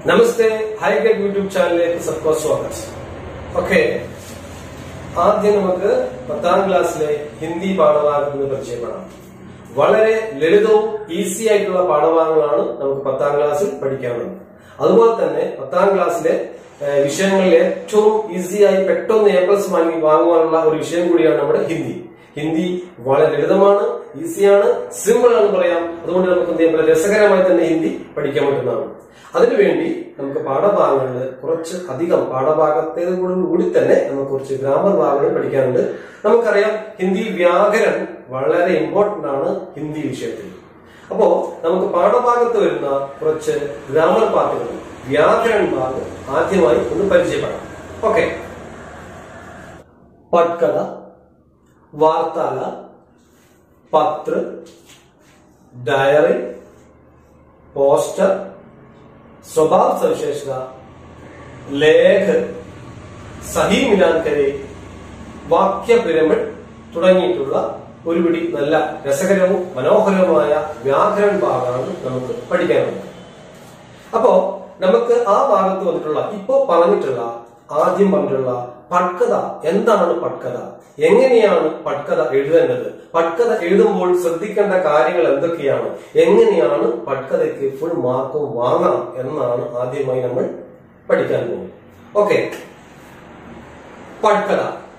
നമസ്തേ hi tech YouTube ചാനലിലേക്ക് സബ്കോ സ്വാഗത് okay ആദ്യം നമുക്ക് പത്താം ക്ലാസ്സിലെ ഹിന്ദി പാഠഭാഗത്ത് പരിചയപ്പെടാം വളരെ ലളിതവും ഈസി ആയിട്ടുള്ള പാഠഭാഗങ്ങളാണ് നമുക്ക് പത്താം ക്ലാസ്സിൽ പഠിക്കാനുള്ളത് അതുപോലെ തന്നെ പത്താം ക്ലാസ്സിലെ ഏഹ്, വിഷയങ്ങളിൽ ഏറ്റവും ഈസിയായി പെട്ടെന്ന് എ പ്ലസ് വാങ്ങി വാങ്ങുവാനുള്ള ഒരു വിഷയം കൂടിയാണ് നമ്മുടെ ഹിന്ദി ഹിന്ദി വളരെ ലളിതമാണ് ഈസിയാണ് സിമ്പിൾ ആണ് പറയാം അതുകൊണ്ട് നമുക്ക് എന്ത് ചെയ്യാൻ പറ്റും രസകരമായി തന്നെ ഹിന്ദി പഠിക്കാൻ പറ്റുന്നതാണ് അതിനുവേണ്ടി നമുക്ക് പാഠഭാഗങ്ങളിൽ കുറച്ച് അധികം പാഠഭാഗത്തേത് കൂടി തന്നെ നമുക്ക് കുറച്ച് ഗ്രാമർ ഭാഗങ്ങൾ പഠിക്കാനുണ്ട് നമുക്കറിയാം ഹിന്ദി വ്യാകരണം വളരെ ഇമ്പോർട്ടന്റ് ആണ് ഹിന്ദി വിഷയത്തിൽ അപ്പോ നമുക്ക് പാഠഭാഗത്ത് വരുന്ന കുറച്ച് ഗ്രാമർ പാർട്ടുകൾ വ്യാകരണ ഭാഗം ആദ്യമായി ഒന്ന് പരിചയപ്പെടാം ഓക്കെ പട്കഥ വാർത്താല പത്ര ഡയറി പോസ്റ്റർ സ്വഭാव സവിശേഷത ലേഖ സഹി മിലാൻ കരെ വാക്യ പിരമിഡ് തുടങ്ങിയിട്ടുള്ള ഒരുപിടി നല്ല രസകരവും മനോഹരവുമായ വ്യാകരണ ഭാഗമാണ് നമുക്ക് പഠിക്കാനുള്ളത് അപ്പോ നമുക്ക് ആ ഭാഗത്ത് വന്നിട്ടുള്ള ഇപ്പോ പറഞ്ഞിട്ടുള്ള ആദ്യം പറഞ്ഞിട്ടുള്ള പട്കഥ എന്താണ് പട്കഥ എങ്ങനെയാണ് പട്കഥ എഴുതേണ്ടത് പട്കഥ എഴുതുമ്പോൾ ശ്രദ്ധിക്കേണ്ട കാര്യങ്ങൾ എന്തൊക്കെയാണ് എങ്ങനെയാണ് പട്കഥയ്ക്ക് ഫുൾ മാർക്കും വാങ്ങാം എന്നാണ് ആദ്യമായി നമ്മൾ പഠിക്കാൻ പോകുന്നത് ഓക്കെ പട്കഥ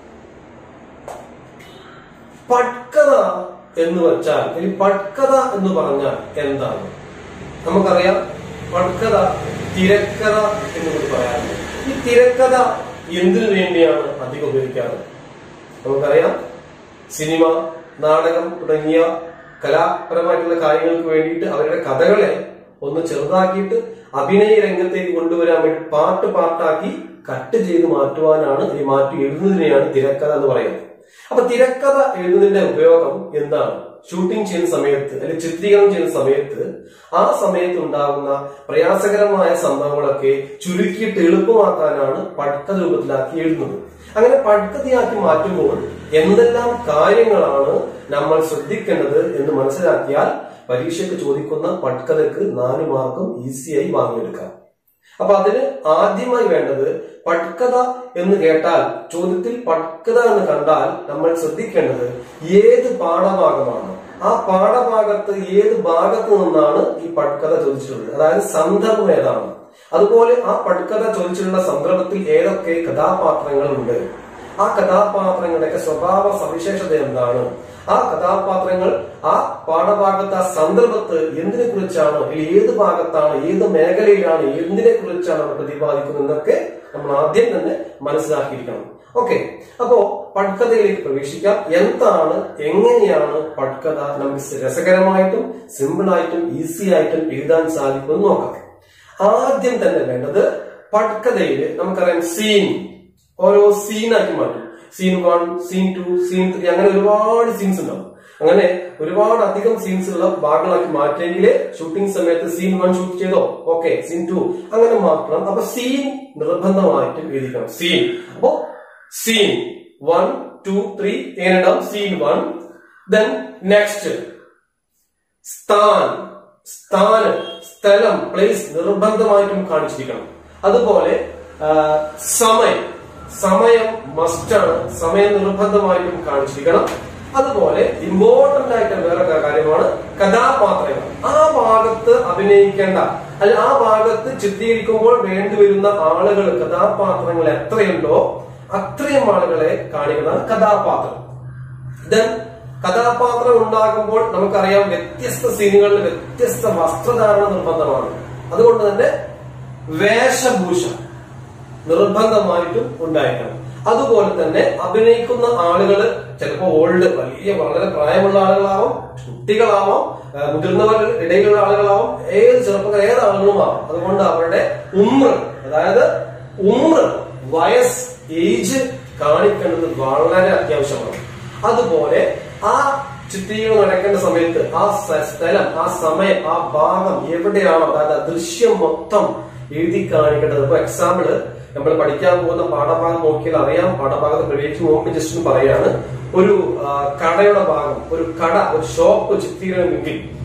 പട്കഥ എന്ന് വെച്ചാൽ ഇനി പട്കഥ എന്ന് പറഞ്ഞാൽ എന്താണ് നമുക്കറിയാം പട്കഥ തിരക്കഥ എന്ന് കൂടി പറയാറുണ്ട് ഈ തിരക്കഥ എന്തിനു വേണ്ടിയാണ് അധികം ഉപയോഗിക്കാറ് നമുക്കറിയാം സിനിമ നാടകം തുടങ്ങിയ കലാപരമായിട്ടുള്ള കാര്യങ്ങൾക്ക് വേണ്ടിയിട്ട് അവരുടെ കഥകളെ ഒന്ന് ചെറുതാക്കിയിട്ട് അഭിനയ രംഗത്തേക്ക് കൊണ്ടുവരാൻ വേണ്ടി പാട്ട് പാട്ടാക്കി കട്ട് ചെയ്ത് മാറ്റുവാനാണ് ഈ മാറ്റി എഴുതുന്നതിനെയാണ് തിരക്കഥ എന്ന് പറയുന്നത് അപ്പൊ തിരക്കഥ എഴുതുന്നതിന്റെ ഉപയോഗം എന്താണ് ഷൂട്ടിംഗ് ചെയ്യുന്ന സമയത്ത് അല്ലെങ്കിൽ ചിത്രീകരണം ചെയ്യുന്ന സമയത്ത് ആ സമയത്ത് ഉണ്ടാകുന്ന പ്രയാസകരമായ സംഭവങ്ങളൊക്കെ ചുരുക്കിയിട്ട് എളുപ്പമാക്കാനാണ് പട്കഥ രൂപത്തിലാക്കി എഴുതുന്നത് അങ്ങനെ പട്കഥയാക്കി മാറ്റുമ്പോൾ എന്തെല്ലാം കാര്യങ്ങളാണ് നമ്മൾ ശ്രദ്ധിക്കേണ്ടത് എന്ന് മനസ്സിലാക്കിയാൽ പരീക്ഷയ്ക്ക് ചോദിക്കുന്ന പട്കഥയ്ക്ക് നാല് മാർക്കും ഈസിയായി വാങ്ങിയെടുക്കാം അപ്പൊ അതിന് ആദ്യമായി വേണ്ടത് പട്കഥ എന്ന് കേട്ടാൽ ചോദ്യത്തിൽ പട്കഥ എന്ന് കണ്ടാൽ നമ്മൾ ശ്രദ്ധിക്കേണ്ടത് ഏത് പാഠഭാഗമാണ് ആ പാഠഭാഗത്ത് ഏത് ഭാഗത്ത് നിന്നാണ് ഈ പട്കഥ ചോദിച്ചിട്ടുള്ളത് അതായത് സന്ദർഭം ഏതാണ് അതുപോലെ ആ പട്കഥ ചോദിച്ചിട്ടുള്ള സന്ദർഭത്തിൽ ഏതൊക്കെ കഥാപാത്രങ്ങളുണ്ട് ആ കഥാപാത്രങ്ങളുടെയൊക്കെ സ്വഭാവ സവിശേഷത എന്താണ് ആ കഥാപാത്രങ്ങൾ ആ പാഠഭാഗത്ത് ആ സന്ദർഭത്ത് എന്തിനെ കുറിച്ചാണ് അല്ലെങ്കിൽ ഏത് ഭാഗത്താണ് ഏത് മേഖലയിലാണ് എന്തിനെ കുറിച്ചാണ് അവർ പ്രതിപാദിക്കുന്നത് എന്നൊക്കെ നമ്മൾ ആദ്യം തന്നെ മനസ്സിലാക്കിയിരിക്കണം ഓക്കെ അപ്പോ പട്കഥയിലേക്ക് പ്രവേശിക്കാം എന്താണ് എങ്ങനെയാണ് പട്കഥ നമുക്ക് രസകരമായിട്ടും സിമ്പിൾ ആയിട്ടും ഈസി ആയിട്ടും എഴുതാൻ സാധിക്കുമെന്ന് നോക്കാം ആദ്യം തന്നെ വേണ്ടത് പട്കഥയിൽ നമുക്കറിയാം സീൻ ഓരോ സീനാക്കി മാറ്റും scene one scene two scene three അങ്ങനെ ഒരുപാട് സീൻസ് ഉണ്ടാവും അങ്ങനെ ഒരുപാട് അധികം സീൻസ് ഉള്ള ഭാഗങ്ങളാക്കി മാറ്റിയെങ്കിലേ ഷൂട്ടിംഗ് സമയത്ത് സീൻ വൺ ഷൂട്ട് ചെയ്തോ ഓക്കെ സീൻ ടു അങ്ങനെ മാറ്റണം അപ്പൊ സീൻ നിർബന്ധമായിട്ടും എഴുതിക്കണം സീൻ അപ്പോ സീൻ വൺ ടു ത്രീ എങ്ങനെ ഉണ്ടാവും സീൻ വൺ ദെൻ നെക്സ്റ്റ് സ്ഥാൻ സ്ഥാനം സ്ഥലം പ്ലേസ് നിർബന്ധമായിട്ടും കാണിച്ചിരിക്കണം അതുപോലെ ആ, സമയം സമയം മസ്റ്റാണ് സമയം നിർബന്ധമായിട്ടും കാണിച്ചിരിക്കണം അതുപോലെ ഇമ്പോർട്ടന്റ് ആയിട്ട് വേറെ ക- കാര്യമാണ് കഥാപാത്രങ്ങൾ ആ ഭാഗത്ത് അഭിനയിക്കേണ്ട അല്ല ആ ഭാഗത്ത് ചിത്രീകരിക്കുമ്പോൾ വേണ്ടിവരുന്ന ആളുകൾ കഥാപാത്രങ്ങൾ എത്രയുണ്ടോ അത്രയും ആളുകളെ കാണിക്കുന്നതാണ് കഥാപാത്രം ദെൻ കഥാപാത്രം ഉണ്ടാകുമ്പോൾ നമുക്കറിയാം വ്യത്യസ്ത സീനുകളിൽ വ്യത്യസ്ത വസ്ത്രധാരണ നിർബന്ധമാണ് അതുകൊണ്ട് തന്നെ വേഷഭൂഷ നിർബന്ധമായിട്ടും ഉണ്ടായിരിക്കണം അതുപോലെ തന്നെ അഭിനയിക്കുന്ന ആളുകൾ ചിലപ്പോൾ ഓൾഡ് വലിയ വളരെ പ്രായമുള്ള ആളുകളാവാം കുട്ടികളാവാം ആ, മുതിർന്നവരുടെ ഇടയിലുള്ള ആളുകളാവാം ഏത് ചെറുപ്പക്കാർ ഏത് ആളുകളും ആവാം അതുകൊണ്ട് അവരുടെ ഉമ്ര അതായത് ഉമ്ര വയസ് ഏജ് കാണിക്കേണ്ടത് വളരെ അത്യാവശ്യമാണ് അതുപോലെ ആ ചിത്രീകരണം നടക്കേണ്ട സമയത്ത് ആ സ- സ്ഥലം ആ സമയം ആ ഭാഗം എവിടെയാണോ അതായത് ആ ദൃശ്യം മൊത്തം എഴുതി കാണിക്കേണ്ടത് ഇപ്പൊ എക്സാമ്പിള് നമ്മൾ പഠിക്കാൻ പോകുന്ന പാഠഭാഗം നോക്കിയാൽ അറിയാം പാഠഭാഗത്ത് പ്രവേശിച്ച് മുമ്പ് ജസ്റ്റ് ഒന്ന് പറയാണ് ഒരു ആ, കടയുടെ ഭാഗം ഒരു കട ഒരു ഷോപ്പ് ചിത്രീകരണമെങ്കിൽ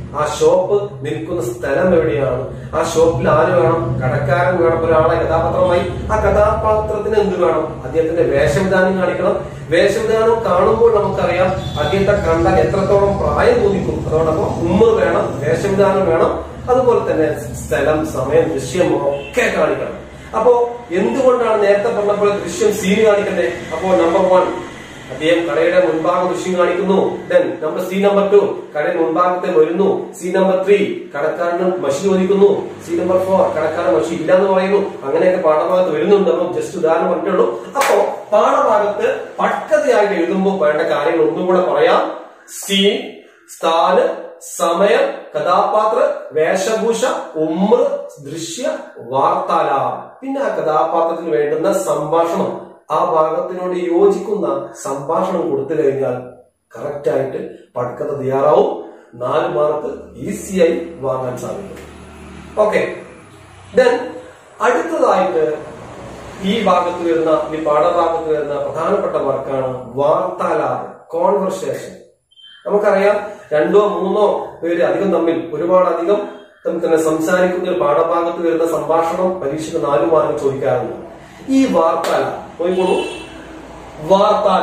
ആ ഷോപ്പ് നിൽക്കുന്ന സ്ഥലം എവിടെയാണ് ആ ഷോപ്പിൽ ആര് വേണം കടക്കാരൻ വേണം ഒരാളെ കഥാപാത്രമായി ആ കഥാപാത്രത്തിന് എന്ത് വേണം അദ്ദേഹത്തിന്റെ വേഷവിധാനം കാണിക്കണം വേഷവിധാനം കാണുമ്പോൾ നമുക്കറിയാം അദ്ദേഹത്തെ കണ്ടാൽ എത്രത്തോളം പ്രായം തോന്നിക്കും അതോടൊപ്പം ഉമ്മർ വേണം വേഷവിധാനം വേണം അതുപോലെ തന്നെ സ്ഥലം സമയം ദൃശ്യം ഒക്കെ കാണിക്കണം അപ്പോ എന്തുകൊണ്ടാണ് നേരത്തെ പറഞ്ഞപ്പോൾ ദൃശ്യം സീന് കാണിക്കണ്ടേ അപ്പോ നമ്പർ വൺ അദ്ദേഹം കടയുടെ മുൻഭാഗം ദൃശ്യം കാണിക്കുന്നു then number C number two കടയുടെ മുൻഭാഗത്തെ വരുന്നു സി നമ്പർ ത്രീ കടക്കാരന് മഷി ചോദിക്കുന്നു സി നമ്പർ ഫോർ കടക്കാരൻ മഷി ഇല്ല എന്ന് പറയുന്നു അങ്ങനെയൊക്കെ പാഠഭാഗത്ത് വരുന്നുണ്ട് അപ്പം ജസ്റ്റ് ഉദാഹരണം പറഞ്ഞിട്ടുള്ളൂ അപ്പോ പാഠഭാഗത്ത് പട്ടതയായിട്ട് എഴുതുമ്പോൾ വേണ്ട കാര്യങ്ങൾ ഒന്നും കൂടെ പറയാം സീൻ സ്ഥാന് സമയം കഥാപാത്ര വേഷഭൂഷ ഉമ്ര ദൃശ്യ വാർത്താല പിന്നെ ആ കഥാപാത്രത്തിന് വേണ്ടുന്ന സംഭാഷണം ആ ഭാഗത്തിനോട് യോജിക്കുന്ന സംഭാഷണം കൊടുത്തു കഴിഞ്ഞാൽ കറക്റ്റ് ആയിട്ട് പഠിക്കത തയ്യാറാവും നാല് മാർക്ക് ഈസിയായി വാങ്ങാൻ സാധിക്കും ഓക്കെ ദെൻ അടുത്തതായിട്ട് ഈ ഭാഗത്ത് വരുന്ന ഈ പാഠഭാഗത്ത് വരുന്ന പ്രധാനപ്പെട്ട വർക്കാണ് വാർത്താലാപം കോൺവെർസേഷൻ നമുക്കറിയാം രണ്ടോ മൂന്നോ പേര് അധികം തമ്മിൽ ഒരുപാട് അധികം തമ്മിൽ തന്നെ സംസാരിക്കുന്ന ഒരു പാഠഭാഗത്ത് വരുന്ന സംഭാഷണം പരീക്ഷയ്ക്ക് നാലു മാർക്ക് ചോദിക്കാറുണ്ട് ഈ വാർത്താല നോക്കിക്കോളൂ വാർത്താല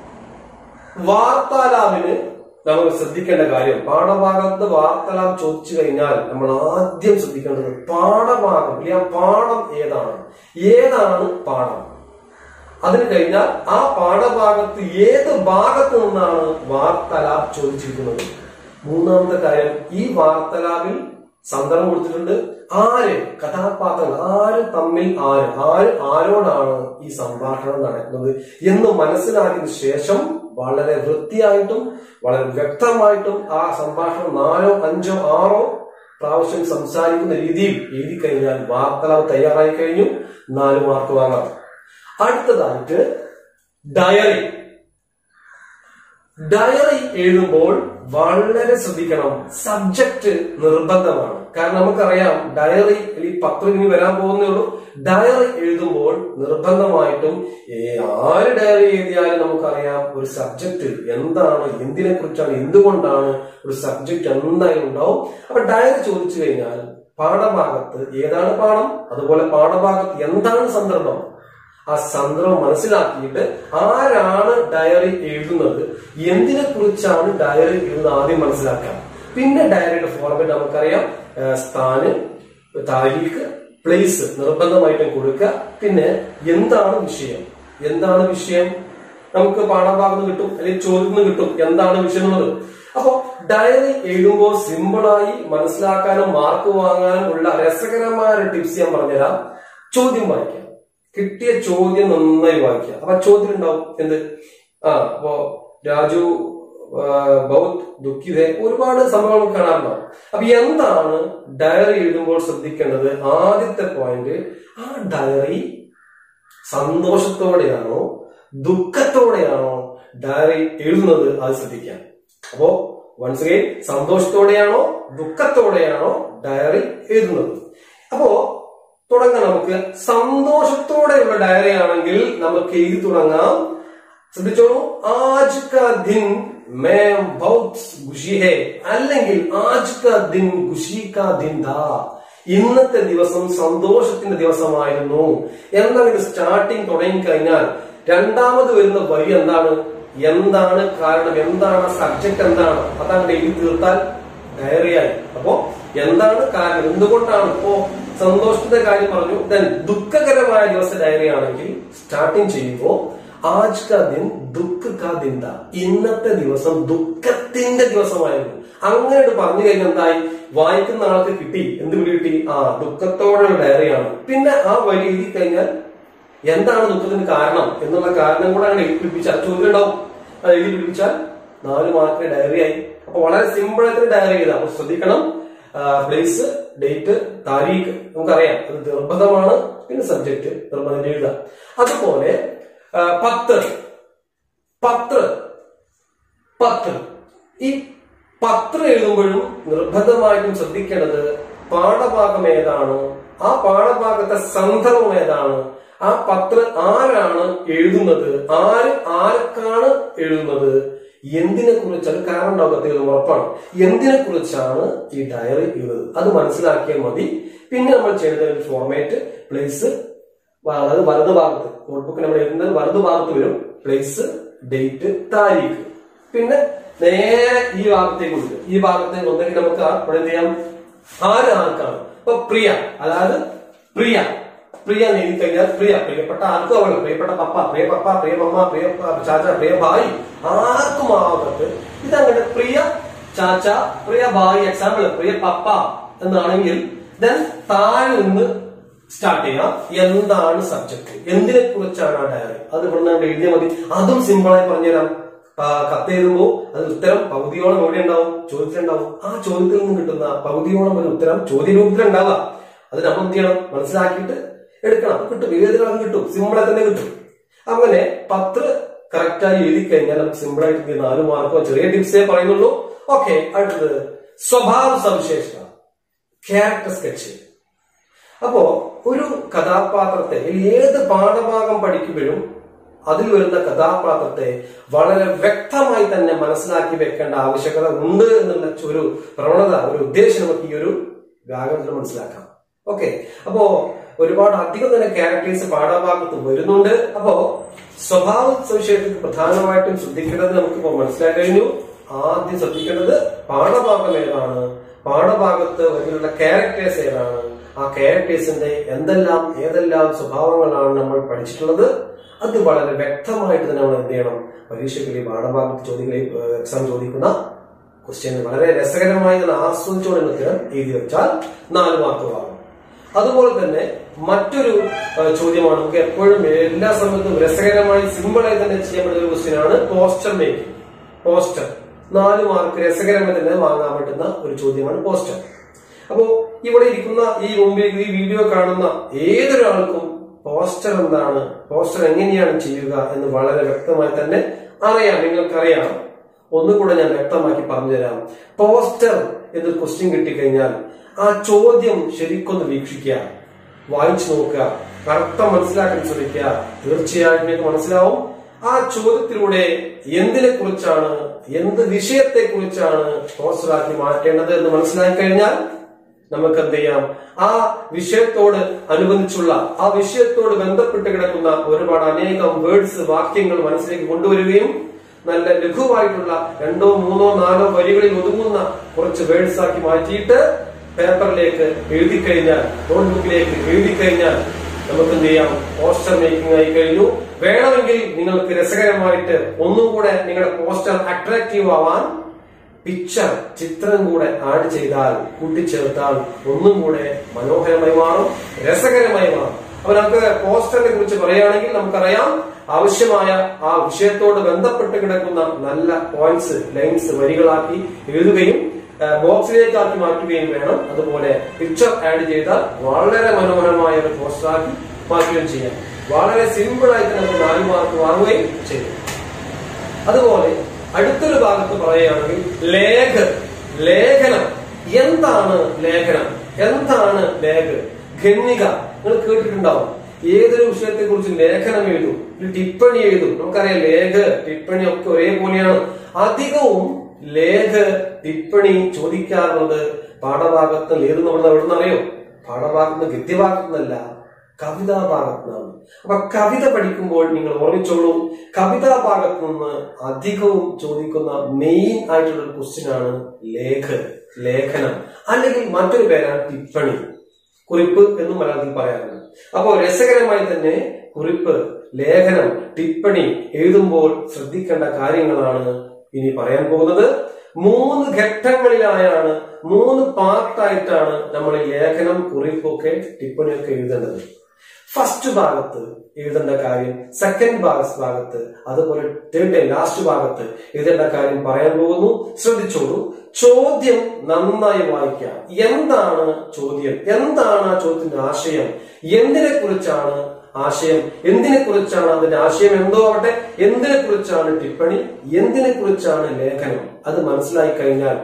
വാർത്താലാവിന് നമ്മൾ ശ്രദ്ധിക്കേണ്ട കാര്യം പാഠഭാഗത്ത് വാർത്താലാപ് ചോദിച്ചു കഴിഞ്ഞാൽ നമ്മൾ ആദ്യം ശ്രദ്ധിക്കേണ്ടത് പാഠഭാഗം ഇല്ല ആ പാഠം ഏതാണ് ഏതാണ് പാഠം അതിന് കഴിഞ്ഞാൽ ആ പാഠഭാഗത്ത് ഏത് ഭാഗത്ത് നിന്നാണ് വാർത്താലാപ് ചോദിച്ചിരിക്കുന്നത് മൂന്നാമത്തെ കാര്യം ഈ വാർത്താലാപിൽ സന്ദർഭം കൊടുത്തിട്ടുണ്ട് ആര് കഥാപാത്രങ്ങൾ ആര് തമ്മിൽ ആര് ആര് ആരോടാണ് ഈ സംഭാഷണം നടക്കുന്നത് എന്ന് മനസ്സിലാക്കിയതിനു ശേഷം വളരെ വൃത്തിയായിട്ടും വളരെ വ്യക്തമായിട്ടും ആ സംഭാഷണം നാലോ അഞ്ചോ ആറോ പ്രാവശ്യം സംസാരിക്കുന്ന രീതിയിൽ എഴുതി കഴിഞ്ഞാൽ വാർത്താലാപ് തയ്യാറായി കഴിഞ്ഞു നാല് മാർക്ക് വാങ്ങാം അടുത്തതായിട്ട് ഡയറി ഡയറി എഴുതുമ്പോൾ വളരെ ശ്രദ്ധിക്കണം സബ്ജക്റ്റ് നിർബന്ധമാണ് കാരണം നമുക്കറിയാം ഡയറി ഈ പത്രം ഇനി വരാൻ പോകുന്നേ ഉള്ളൂ ഡയറി എഴുതുമ്പോൾ നിർബന്ധമായിട്ടും ഏ, ആര് ഡയറി എഴുതിയാലും നമുക്കറിയാം ഒരു സബ്ജക്റ്റ് എന്താണ് എന്തിനെ കുറിച്ചാണ് എന്തുകൊണ്ടാണ് ഒരു സബ്ജക്റ്റ് എന്തായാലും ഉണ്ടാവും അപ്പൊ ഡയറി ചോദിച്ചു കഴിഞ്ഞാൽ പാഠഭാഗത്ത് ഏതാണ് പാഠം അതുപോലെ പാഠഭാഗത്ത് എന്താണ് സന്ദർഭം ആ സന്ദർഭം മനസ്സിലാക്കിയിട്ട് ആരാണ് ഡയറി എഴുതുന്നത് എന്തിനെ കുറിച്ചാണ് ഡയറി എഴുതുന്നത് ആദ്യം മനസ്സിലാക്കാം പിന്നെ ഡയറിയുടെ ഫോർമാറ്റ് നമുക്കറിയാം ആ, സ്ഥാന് താരീഖ് പ്ലേസ് നിർബന്ധമായിട്ടും കൊടുക്കുക പിന്നെ എന്താണ് വിഷയം എന്താണ് വിഷയം നമുക്ക് പാഠഭാഗത്ത് കിട്ടും അല്ലെങ്കിൽ ചോദ്യത്തിന് കിട്ടും എന്താണ് വിഷയം എന്നുള്ളത് അപ്പോ ഡയറി എഴുതുമ്പോൾ സിമ്പിളായി മനസ്സിലാക്കാനും മാർക്ക് വാങ്ങാനും ഉള്ള രസകരമായ ഒരു ടിപ്സ് ഞാൻ പറഞ്ഞുതരാം ചോദ്യം വായിക്കാം കിട്ടിയ ചോദ്യം നന്നായി വായിക്കുക അപ്പൊ ആ ചോദ്യം ഉണ്ടാവും എന്ത് ആ അപ്പോ രാജു ആ, ബൗദ്ധ് ദുഃഖിത ഒരുപാട് സംഭവങ്ങൾ കാണാറുണ്ടാവും അപ്പൊ എന്താണ് ഡയറി എഴുതുമ്പോൾ ശ്രദ്ധിക്കേണ്ടത് ആദ്യത്തെ പോയിന്റ് ആ ഡയറി സന്തോഷത്തോടെയാണോ ദുഃഖത്തോടെയാണോ ഡയറി എഴുതുന്നത് അത് ശ്രദ്ധിക്കാം അപ്പോ വൺസ് അഗൈൻ സന്തോഷത്തോടെയാണോ ദുഃഖത്തോടെയാണോ ഡയറി എഴുതുന്നത് അപ്പോ തുടങ്ങാം നമുക്ക് സന്തോഷത്തോടെയുള്ള ഡയറി ആണെങ്കിൽ നമുക്ക് എഴുതി തുടങ്ങാം ശ്രദ്ധിച്ചോളൂ ആജ് കാ ദിൻ മേ ബഹുത് ഖുഷി ഹേ അല്ലെങ്കിൽ ആജ് കാ ദിൻ ഖുഷി കാ ദിൻ ദാ ഇന്നത്തെ ദിവസം സന്തോഷത്തിന്റെ ദിവസമായിരുന്നു എന്നാൽ ഇത് സ്റ്റാർട്ടിങ് തുടങ്ങി കഴിഞ്ഞാൽ രണ്ടാമത് വരുന്ന വരി എന്താണ് എന്താണ് കാരണം എന്താണ് സബ്ജക്ട് എന്താണ് അതങ്ങോട്ട് എഴുതി തീർത്താൽ ഡയറിയായി അപ്പോ എന്താണ് കാരണം എന്തുകൊണ്ടാണ് ഇപ്പോ സന്തോഷത്തിന്റെ കാര്യം പറഞ്ഞു ദെൻ ദുഃഖകരമായ ദിവസ ഡയറി ആണെങ്കിൽ സ്റ്റാർട്ടിങ് ചെയ്യുമ്പോ ആജ് കാ ദിൻ ദുഃഖ കാ ദിൻ ദാ ഇന്നത്തെ ദിവസം ദുഃഖത്തിന്റെ ദിവസമായിരുന്നു അങ്ങനെ പറഞ്ഞു കഴിഞ്ഞാൽ എന്തായി വായിക്കുന്ന ആൾക്ക് കിട്ടി എന്ത് പിടി കിട്ടി ആ ദുഃഖത്തോടെയുള്ള ഡയറിയാണ് പിന്നെ ആ വരി എഴുതി കഴിഞ്ഞാൽ എന്താണ് ദുഃഖത്തിന് കാരണം എന്നുള്ള കാരണം കൂടെ അങ്ങനെ എഴുതി പിടിപ്പിച്ചാൽ ചോദ്യം ഉണ്ടാവും അത് എഴുതി പിടിപ്പിച്ചാൽ നാല് മാർക്കിന് ഡയറി ആയി അപ്പൊ വളരെ സിമ്പിൾ ആയിട്ട് ഡയറി എഴുതാം അപ്പൊ ശ്രദ്ധിക്കണം പ്ലേസ് ഡേറ്റ് താരീഖ് നമുക്കറിയാം അത് നിർബന്ധമാണ് പിന്നെ സബ്ജക്ട് നിർബന്ധം എഴുതാം അതുപോലെ ആ, പത്ത് പത്ത് പത്ത് ഈ പത്രം എഴുതുമ്പോഴും നിർബന്ധമായിട്ടും ശ്രദ്ധിക്കേണ്ടത് പാഠഭാഗം ഏതാണ് ആ പാഠഭാഗത്തെ സന്ദർഭം ഏതാണ് ആ പത്രം ആരാണ് എഴുതുന്നത് ആര് ആർക്കാണ് എഴുതുന്നത് എന്തിനെ കുറിച്ചാണ് കാരണം ഉണ്ടാവും കത്തെഴുതും ഉറപ്പാണ് എന്തിനെ കുറിച്ചാണ് ഈ ഡയറി എഴുതുന്നത് അത് മനസ്സിലാക്കിയാൽ മതി പിന്നെ നമ്മൾ ചെയ്യേണ്ട ഒരു ഫോർമാറ്റ് പ്ലേസ് അതായത് വലത് ഭാഗത്ത് നോട്ട്ബുക്ക് നമ്മൾ എഴുതുന്നത് വലത് ഭാഗത്ത് വരും പ്ലേസ് ഡേറ്റ് താരീഖ് പിന്നെ നേരെ ഈ ഭാഗത്തേക്ക് കൊടുക്കും ഈ ഭാഗത്തേക്ക് ഒന്നെങ്കിൽ നമുക്ക് ആ ഇവിടെ എന്ത് ചെയ്യാം ആര് ആർക്കാണ് ഇപ്പൊ പ്രിയ അതായത് പ്രിയ പ്രിയ എന്ന് എഴുതി കഴിഞ്ഞാൽ പ്രിയ പ്രിയപ്പെട്ട ആർക്കും ആവണം പ്രിയപ്പെട്ട പപ്പ പ്രിയ പപ്പ പ്രിയ മമ്മ പ്രിയ പ- ചാച്ച പ്രിയ ഭായി ആർക്കും ആവട്ടെ ഇതങ്ങനെ പ്രിയ ചാച്ച പ്രിയ ഭായി എക്സാമ്പിൾ പ്രിയ പപ്പ എന്നാണെങ്കിൽ ദെൻ താഴെ നിന്ന് സ്റ്റാർട്ട് ചെയ്യാം എന്താണ് സബ്ജക്ട് എന്തിനെ കുറിച്ചാണ് ആ ഡയറി അത് ഇവിടെ നിന്ന് എഴുതിയാൽ മതി അതും സിമ്പിളായി പറഞ്ഞുതരാം ആ, കത്ത് എഴുതുമ്പോൾ അത് ഉത്തരം പകുതിയോളം എവിടെ ഉണ്ടാവും ചോദ്യത്തിലുണ്ടാവും ആ ചോദ്യത്തിൽ നിന്ന് കിട്ടുന്ന പകുതിയോളം ഒരു ഉത്തരം ചോദ്യ രൂപത്തിലുണ്ടാവുക അത് നമ്മൾ എന്ത് ചെയ്യണം മനസ്സിലാക്കിയിട്ട് എടുക്കണം അപ്പൊ കിട്ടും ഏത് കളറും കിട്ടും സിമ്പിളായി തന്നെ കിട്ടും അങ്ങനെ പത്ത് കറക്റ്റായി എഴുതി കഴിഞ്ഞാൽ നമുക്ക് സിമ്പിൾ ആയിട്ട് ഇത് നാല് മാർക്കോ ചെറിയ ടിപ്സേ പറയുന്നുള്ളൂ ഓക്കെ അടുത്തത് സ്വഭാവ സവിശേഷത ക്യാരക്ടർ സ്കെച്ച് അപ്പോ ഒരു കഥാപാത്രത്തെ ഏത് പാഠഭാഗം പഠിക്കുമ്പോഴും അതിൽ വരുന്ന കഥാപാത്രത്തെ വളരെ വ്യക്തമായി തന്നെ മനസ്സിലാക്കി വെക്കേണ്ട ആവശ്യകത ഉണ്ട് എന്നുള്ള ഒരു പ്രവണത ഒരു ഉദ്ദേശം നമുക്ക് ഈ ഒരു വ്യാകരണത്തിൽ മനസ്സിലാക്കാം ഓക്കെ അപ്പോ ഒരുപാട് അധികം തന്നെ ക്യാരക്ടേഴ്സ് പാഠഭാഗത്ത് വരുന്നുണ്ട് അപ്പോ സ്വഭാവ സവിശേഷതയ്ക്ക് പ്രധാനമായിട്ടും ശ്രദ്ധിക്കേണ്ടത് നമുക്കിപ്പോ മനസ്സിലാക്കി കഴിഞ്ഞു ആദ്യം ശ്രദ്ധിക്കേണ്ടത് പാഠഭാഗം ഏതാണ് പാഠഭാഗത്ത് വരുന്ന ക്യാരക്ടേഴ്സ് ഏതാണ് ആ ക്യാരക്ടേഴ്സിന്റെ എന്തെല്ലാം ഏതെല്ലാം സ്വഭാവങ്ങളാണ് നമ്മൾ പഠിച്ചിട്ടുള്ളത് അത് വളരെ വ്യക്തമായിട്ട് തന്നെ നമ്മൾ എന്ത് ചെയ്യണം പരീക്ഷയ്ക്ക് ഈ പാഠഭാഗത്ത് ചോദ്യങ്ങളിൽ എക്സാം ചോദിക്കുന്ന ക്വസ്റ്റ്യൻ വളരെ രസകരമായി തന്നെ ആസ്വദിച്ചുകൊണ്ട് ഉത്തരം എഴുതി വെച്ചാൽ നാല് മാർക്ക് വാങ്ങും അതുപോലെ തന്നെ മറ്റൊരു ആ, ചോദ്യമാണ് നമുക്ക് എപ്പോഴും എല്ലാ സമയത്തും രസകരമായി സിമ്പിളായി തന്നെ ചെയ്യാൻ പറ്റുന്ന ഒരു ക്വസ്റ്റ്യൻ ആണ് പോസ്റ്റർ മേക്കിംഗ് പോസ്റ്റർ നാല് മാർക്ക് രസകരമായി തന്നെ വാങ്ങാൻ പറ്റുന്ന ഒരു ചോദ്യമാണ് പോസ്റ്റർ അപ്പോ ഇവിടെ ഇരിക്കുന്ന ഈ മുമ്പിൽ ഈ വീഡിയോ കാണുന്ന ഏതൊരാൾക്കും പോസ്റ്റർ എന്താണ് പോസ്റ്റർ എങ്ങനെയാണ് ചെയ്യുക എന്ന് വളരെ വ്യക്തമായി തന്നെ അറിയാം നിങ്ങൾക്കറിയാം ഒന്നുകൂടെ ഞാൻ വ്യക്തമാക്കി പറഞ്ഞുതരാം പോസ്റ്റർ എന്നൊരു ക്വസ്റ്റ്യൻ കിട്ടിക്കഴിഞ്ഞാൽ ആ ചോദ്യം ശരിക്കൊന്ന് വീക്ഷിക്കുക വായിച്ചു നോക്കുക അർത്ഥം മനസ്സിലാക്കാൻ ശ്രമിക്കുക തീർച്ചയായിട്ടും നിങ്ങൾക്ക് മനസ്സിലാവും ആ ചോദ്യത്തിലൂടെ എന്തിനെ കുറിച്ചാണ് എന്ത് വിഷയത്തെ കുറിച്ചാണ് പോസ്റ്ററാക്കി മാറ്റേണ്ടത് എന്ന് മനസ്സിലാക്കി കഴിഞ്ഞാൽ നമുക്ക് എന്ത് ചെയ്യാം ആ വിഷയത്തോട് അനുബന്ധിച്ചുള്ള ആ വിഷയത്തോട് ബന്ധപ്പെട്ട് കിടക്കുന്ന ഒരുപാട് അനേകം വേർഡ്സ് വാക്യങ്ങൾ മനസ്സിലേക്ക് കൊണ്ടുവരികയും നല്ല ലഘുവായിട്ടുള്ള രണ്ടോ മൂന്നോ നാലോ വരികളിൽ ഒതുങ്ങുന്ന കുറച്ച് വേർഡ്സ് ആക്കി മാറ്റിയിട്ട് പേപ്പറിലേക്ക് എഴുതി കഴിഞ്ഞാൽ നോട്ട്ബുക്കിലേക്ക് എഴുതി കഴിഞ്ഞാൽ നമുക്ക് എന്ത് ചെയ്യാം പോസ്റ്റർ മേക്കിംഗ് ആയി കഴിഞ്ഞു വേണമെങ്കിൽ നിങ്ങൾക്ക് രസകരമായിട്ട് ഒന്നും കൂടെ നിങ്ങളുടെ പോസ്റ്റർ അട്രാക്റ്റീവ് ആവാൻ പിക്ചർ ചിത്രം കൂടെ ആഡ് ചെയ്താൽ കൂട്ടിച്ചേർത്താൽ ഒന്നും കൂടെ മനോഹരമായി മാറും രസകരമായി മാറും അപ്പൊ നമുക്ക് പോസ്റ്ററിനെ കുറിച്ച് പറയുകയാണെങ്കിൽ നമുക്കറിയാം ആവശ്യമായ ആ വിഷയത്തോട് ബന്ധപ്പെട്ട് കിടക്കുന്ന നല്ല പോയിന്റ്സ് ലൈൻസ് വരികളാക്കി എഴുതുകയും ബോക്സിലേക്ക് ആക്കി മാറ്റുകയും വേണം അതുപോലെ പിക്ചർ ആഡ് ചെയ്താൽ വളരെ മനോഹരമായ ഒരു പോസ്റ്ററാക്കി മാറ്റുകയും ചെയ്യാം വളരെ സിമ്പിൾ ആയിട്ട് നമുക്ക് നാല് മാർക്ക് വാങ്ങുകയും ചെയ്യും അതുപോലെ അടുത്തൊരു ഭാഗത്ത് പറയുകയാണെങ്കിൽ ലേഖ ലേഖനം എന്താണ് ലേഖനം എന്താണ് ലേഖ ഖണ്ണിക നിങ്ങൾ കേട്ടിട്ടുണ്ടാവും ഏതൊരു വിഷയത്തെ കുറിച്ച് ലേഖനം എഴുതും ഒരു ടിപ്പണി എഴുതും നമുക്കറിയാം ലേഖ ടിപ്പണി ഒക്കെ ഒരേപോലെയാണ് അധികവും ലേഖ ടിപ്പണി ചോദിക്കാറുള്ളത് പാഠഭാഗത്ത് ഏത് നമ്മൾ എവിടെ നിന്നറിയോ പാഠഭാഗത്ത് ഗദ്യഭാഗത്ത് നിന്നല്ല കവിതാ ഭാഗത്ത് നിന്നാണ് അപ്പൊ കവിത പഠിക്കുമ്പോൾ നിങ്ങൾ ഓർമ്മിച്ചോളൂ കവിതാ ഭാഗത്ത് നിന്ന് അധികവും ചോദിക്കുന്ന മെയിൻ ആയിട്ടുള്ള ഒരു ക്വസ്റ്റ്യൻ ആണ് ലേഖ ലേഖനം അല്ലെങ്കിൽ മറ്റൊരു പേരാണ് ടിപ്പണി കുറിപ്പ് എന്നും മലയാളത്തിൽ പറയാറുണ്ട് അപ്പോൾ രസകരമായി തന്നെ കുറിപ്പ് ലേഖനം ടിപ്പണി എഴുതുമ്പോൾ ശ്രദ്ധിക്കേണ്ട കാര്യങ്ങളാണ് ഇനി പറയാൻ പോകുന്നത് മൂന്ന് ഘട്ടങ്ങളിലായാണ് മൂന്ന് പാർട്ടായിട്ടാണ് നമ്മൾ ഈ ലേഖനം കുറിപ്പൊക്കെ ടിപ്പണിയൊക്കെ എഴുതേണ്ടത് ഫസ്റ്റ് ഭാഗത്ത് എഴുതേണ്ട കാര്യം സെക്കൻഡ് ഭാഗത്ത് അതുപോലെ തേർഡ് ലാസ്റ്റ് ഭാഗത്ത് എഴുതേണ്ട കാര്യം പറയാൻ പോകുന്നു ശ്രദ്ധിച്ചോളൂ ചോദ്യം നന്നായി വായിക്കാം എന്താണ് ചോദ്യം എന്താണ് ആ ചോദ്യത്തിന്റെ ആശയം എന്തിനെ കുറിച്ചാണ് ആശയം എന്തിനെ കുറിച്ചാണ് അതിന്റെ ആശയം എന്തോ ആവട്ടെ എന്തിനെ കുറിച്ചാണ് ടിപ്പണി എന്തിനെ കുറിച്ചാണ് ലേഖനം അത് മനസ്സിലായി കഴിഞ്ഞാൽ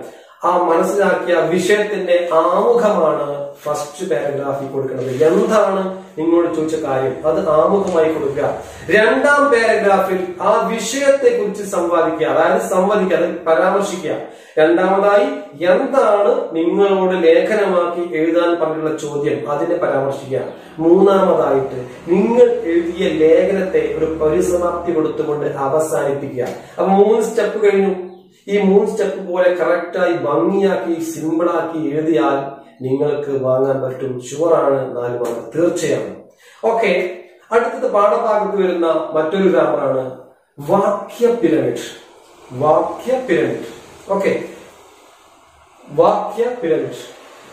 ആ മനസ്സിലാക്കിയ വിഷയത്തിന്റെ ആമുഖമാണ് ഫസ്റ്റ് പാരഗ്രാഫിൽ കൊടുക്കുന്നത് എന്താണ് നിങ്ങളോട് ചോദിച്ച കാര്യം അത് ആമുഖമായി കൊടുക്കുക രണ്ടാം പാരഗ്രാഫിൽ ആ വിഷയത്തെ കുറിച്ച് സംവാദിക്കുക അതായത് സംവദിക്കുക അത് പരാമർശിക്കുക രണ്ടാമതായി എന്താണ് നിങ്ങളോട് ലേഖനമാക്കി എഴുതാൻ പറഞ്ഞിട്ടുള്ള ചോദ്യം അതിനെ പരാമർശിക്കുക മൂന്നാമതായിട്ട് നിങ്ങൾ എഴുതിയ ലേഖനത്തെ ഒരു പരിസമാപ്തി കൊടുത്തുകൊണ്ട് അവസാനിപ്പിക്കുക അപ്പൊ മൂന്ന് സ്റ്റെപ്പ് കഴിഞ്ഞു ഈ മൂന്ന് സ്റ്റെപ്പ് പോലെ കറക്റ്റായി ഭംഗിയാക്കി സിമ്പിളാക്കി എഴുതിയാൽ നിങ്ങൾക്ക് വാങ്ങാൻ പറ്റും ഷുവറാണ് നാല് മാർക്ക് തീർച്ചയാണ് ഓക്കെ അടുത്തത് പാഠഭാഗത്ത് വരുന്ന മറ്റൊരു ഗ്രാമറാണ് വാക്യ പിരമിഡ് വാക്യ പിരമിഡ് ഓക്കെ വാക്യ പിരമിഡ്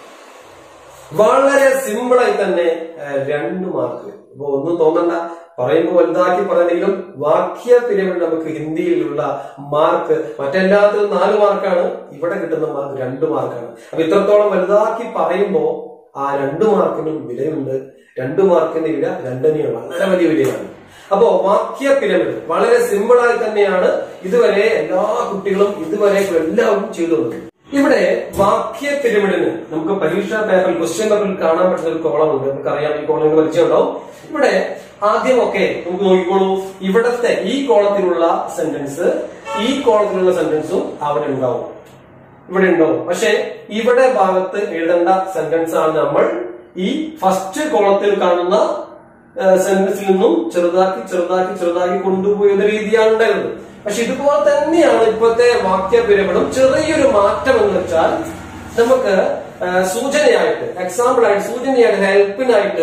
വളരെ സിമ്പിളായി തന്നെ ഏഹ്, രണ്ട് മാർക്ക് ഇപ്പൊ ഒന്നും തോന്നണ്ട പറയുമ്പോൾ വലുതാക്കി പറഞ്ഞെങ്കിലും വാക്യ പിരമിഡ് നമുക്ക് ഹിന്ദിയിലുള്ള മാർക്ക് മറ്റെല്ലാത്തിലും നാല് മാർക്കാണ് ഇവിടെ കിട്ടുന്ന മാർക്ക് രണ്ട് മാർക്കാണ് അപ്പൊ ഇത്രത്തോളം വലുതാക്കി പറയുമ്പോ ആ രണ്ട് മാർക്കിനും വിലയുണ്ട് രണ്ട് മാർക്കിന്റെ വില രണ്ടിനെയാണ് വളരെ വലിയ വിലയാണ് അപ്പോ വാക്യ പിരമിഡ് വളരെ സിമ്പിളായി തന്നെയാണ് ഇതുവരെ എല്ലാ കുട്ടികളും ഇതുവരെ എല്ലാവരും ചെയ്തു വന്നത് ഇവിടെ വാക്യ പിരമിഡിന് നമുക്ക് പരീക്ഷാ പേപ്പറിൽ ക്വസ്റ്റ്യൻ പേപ്പറിൽ കാണാൻ പറ്റുന്ന ഒരു കോളം ഉണ്ട് നമുക്കറിയാം ഈ കോളം പരിചയം ഉണ്ടാവും ഇവിടെ ആദ്യമൊക്കെ നമുക്ക് നോക്കിക്കോളൂ ഇവിടത്തെ ഈ കോളത്തിലുള്ള സെന്റൻസ് ഈ കോളത്തിലുള്ള സെന്റൻസും അവിടെ ഉണ്ടാവും ഇവിടെ ഉണ്ടാവും പക്ഷെ ഇവിടെ ഭാഗത്ത് എഴുതേണ്ട സെന്റൻസ് ആണ് നമ്മൾ ഈ ഫസ്റ്റ് കോളത്തിൽ കാണുന്ന സെന്റൻസിൽ നിന്നും ചെറുതാക്കി ചെറുതാക്കി ചെറുതാക്കി കൊണ്ടുപോകുന്ന രീതിയാണ് ഉണ്ടായിരുന്നത് പക്ഷെ ഇതുപോലെ തന്നെയാണ് ഇപ്പോഴത്തെ വാക്യ പിരമിഡും ചെറിയൊരു മാറ്റം എന്ന് വെച്ചാൽ നമുക്ക് ആ, സൂചനയായിട്ട് എക്സാമ്പിൾ ആയിട്ട് സൂചനയായിട്ട് ഹെൽപ്പിനായിട്ട്